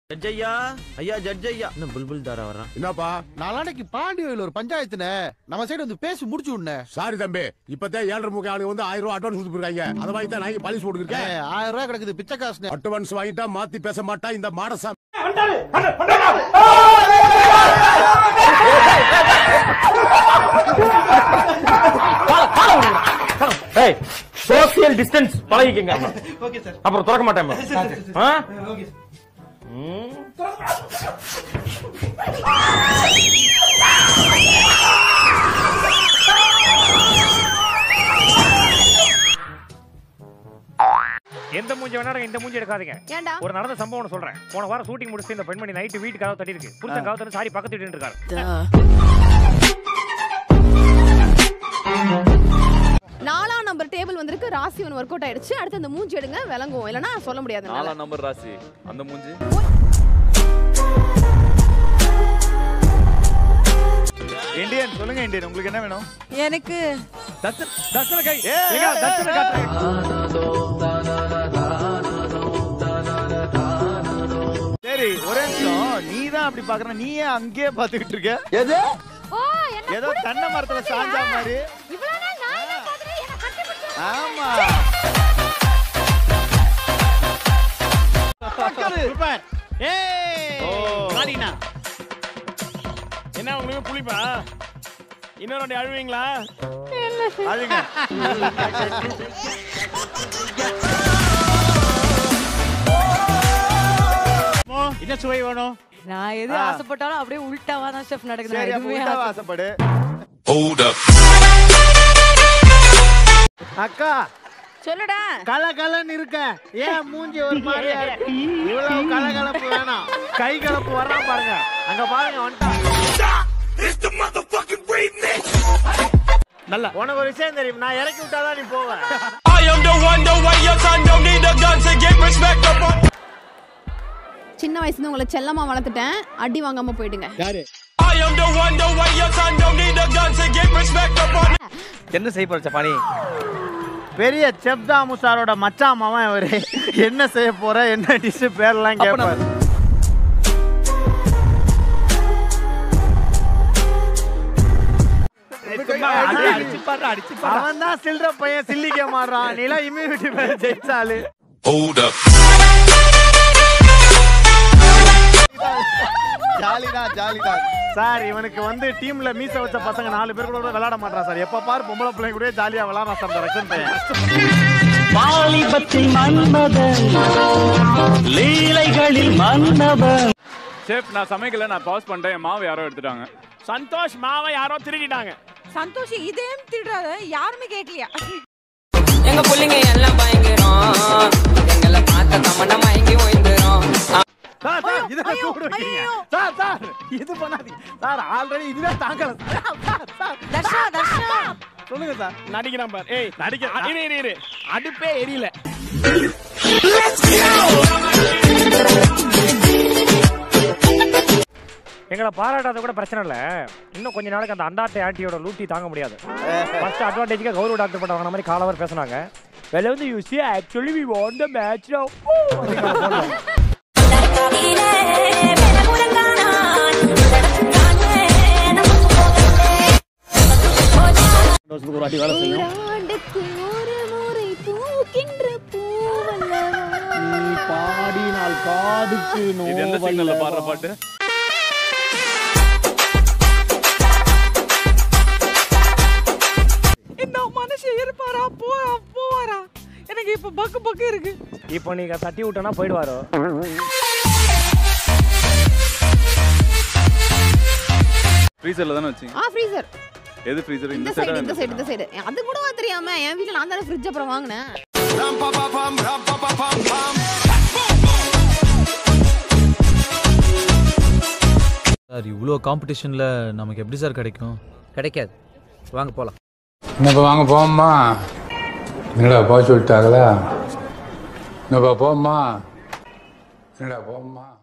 Judge ஐயா ஐயா judge ஐயா என்ன புல்புல் தாரா வர்றான் என்னப்பா நாளானைக்கு பாண்டியோயில் ஒரு பஞ்சாயத்துனே நம்ம சைடு வந்து பேசி முடிச்சு விடுனே சாரி தம்பி இப்பதான் ஏழரை முக்கிய ஆளுங்க வந்து ஆயிரம் ரூபாய் அட்வான்ஸ் கொடுத்துருக்காங்க அதை வாங்கி தான் நான் பாலிசி போட்டுருக்கேன் ஆயிரம் ரூபாய் கிடக்குது பிச்சை காசுனே அட்வான்ஸ் வாங்கிட்டா மாத்தி பேச மாட்டா இந்த மாடசா ஏய் சோசியல் டிஸ்டன்ஸ் பழகிக்கங்க அப்புறம் திறக்க மாட்டேன் ஆ? ம். எந்த மூஞ்சி வேணாலும் இந்த மூஞ்சி எடுக்காதீங்க ஏன்டா ஒரு நடந்த சம்பவம் ஒண்ணு சொல்றேன் போன வாரம் ஷூட்டிங் முடிச்சு இந்த பெண்மணி நைட்டு வீட்டு கதவு தட்டி இருக்கு புருஷன் கதவு தட்டி சாரி பக்கத்து வீட்டு இருக்காரு நாலாம் நம்பர் டேபிள் வந்திருக்கு ராசி ஒன்று ஒர்க் அவுட் ஆயிடுச்சு அடுத்து அந்த மூஞ்சி எடுங்க விளங்குவோம் இல்லைன்னா சொல்ல முடியாது என்னால. நாலாம் நம்பர் ராசி அந்த மூஞ்சி இந்தியன் சொல்லுங்க இந்தியன் உங்களுக்கு என்ன வேணும் எனக்கு தர்சன தர்சன கை ஏய், ஏங்க, ஏய், தர்சன ஏய், காட்டுறேன். சரி ஒரே நிமிஷம் நீ தான் அப்படி பாக்குற நீ ஏன் அங்கேயே பாத்துக்கிட்டு இருக்க எது ஓ என்ன ஏதோ தென்னை மரத்துல சாஞ்சா மாதிரி இவ்வளவு நாள் நான் என்ன பார்த்துட்டு என்ன கட்டி பிடிச்சு ஆமா சூப்பர் ஏய் ஓ. மாறினா என்ன உங்களுக்கு புளிப்பா இன்னொரு வாட்டி அழுவீங்களா அழுங்க என்ன சுவை வேணும் நான் எது ஆ. ஆசைப்பட்டாலும் அப்படியே உல்டாவா தான் ஷெஃப் நடக்குது நான் சரி அப்ப எதுவுமே உள்டாவா ஆசை- ஆசைப்படு Hold up. அக்கா சொல்லுடா கல கலன்னு இருக்க ஏன் மூஞ்சி ஒரு மாதிரியா இருக்கு இவ்வளவு கலகலப்பு வேணாம் கை கலப்பு வர்றான் பாருங்க அங்க பாருங்க வந்துட்டான் நல்லா உனக்கு ஒரு விஷயம் தெரியும் நான் இறக்கி விட்டாதான் நீ போவ I am the one, the way your son don't need a gun to get respect up on. சின்ன வயசுல உங்களை செல்லமா வளர்த்துட்டேன் அடி வாங்காம போயிடுங்க I am the one, the way your son don't need a gun to get respect up on. என்ன செய்ய போற பணி பெரிய செப்தாமு சாரோட மச்சான் மாவன் இவரு என்ன செய்ய போற என்ன டிஷ் பேர்லாம் கேட்பாரு அடிச்சு பாரு அடிச்சு அவன் தான் சில்ற பையன் சில்லிக்க மாறான் நீலாம் இம்யூனிட்டி மேல ஜெயிச்சாலு Hold up. ஜாலிடா ஜாலிடா சார் இவனுக்கு வந்து டீம்ல மீச வச்ச பசங்க நாலு பேர் கூட கூட விளையாட மாட்டான் சார் எப்ப பாரு பொம்பளை பிள்ளைங்க கூட ஜாலியா விளையாடுறான் சார் இந்த ரக்ஷன் பையன் வாலிபத்தில் மன்மதன் லீலைகளில் மன்னவன் ஷெஃப் நான் சமைக்கல நான் பாஸ் பண்ணிட்டேன் என் மாவு யாரோ எடுத்துட்டாங்க சந்தோஷ் மாவை யாரோ திருடிட்டாங்க சந்தோஷ் இதேம் திடுறாத யாருமே கேட்கலையா எங்க புள்ளைங்க எல்லாம் பயங்கரம் எங்களை பார்த்த தமண்ட மயங்கி ஓய்ந்துரும் சார் சார் இதை கூப்பிடுவீங்க சார் சார் இது பண்ணாதீங்க சார் ஆல்ரெடி இதுவே தாங்கல sir sir sir Dharsha Dharsha சொல்லுங்க சார் நடிக்கிறான் பார் ஏய் நடிக்க இரு இரு இரு அடுப்பே எரியல எங்களை பாராட்டாத கூட பிரச்சனை இல்ல இன்னும் கொஞ்ச நாளைக்கு அந்த அண்டாட்டை ஆண்டியோட லூட்டி தாங்க முடியாது ஃபர்ஸ்ட் அட்வான்டேஜ்க்கு கௌரவ டாக்டர் பட்ட வாங்கின மாதிரி காலவர் பேசுனாங்க வெளில வந்து you see actually we want the match now ஒரு வாட்டி வேலை செய்யும் ஆண்டுக்கு ஒரு முறை பூக்கின்ற பூவல்லவா நீ பாடினால் காதுக்கு இது எந்த சிக்னல்ல பாடுற பாட்டு இந்த மனுஷன் இருப்பாரா போறா போவாரா எனக்கு இப்ப பக்கு பக்கு இருக்கு இப்போ நீங்க தட்டி விட்டனா போயிடுவாரோ ஃப்ரீசர்ல தானே வச்சீங்க ஆ ஃப்ரீசர் எது ஃப்ரீசர் இந்த இந்த சைடு சைடா இந்த சைடு இந்த சைடு அது கூட தெரியாம என் வீட்ல நான் தானே ஃப்ரிட்ஜ் அப்புறம் வாங்கினேன் சார் இவ்வளோ காம்படிஷனில் நமக்கு எப்படி சார் கிடைக்கும் கிடைக்காது வாங்க போலாம் என்னப்பா வாங்க போம்மா என்னடா போக சொல்லிட்டாங்களா என்னப்பா போம்மா என்னடா போம்மா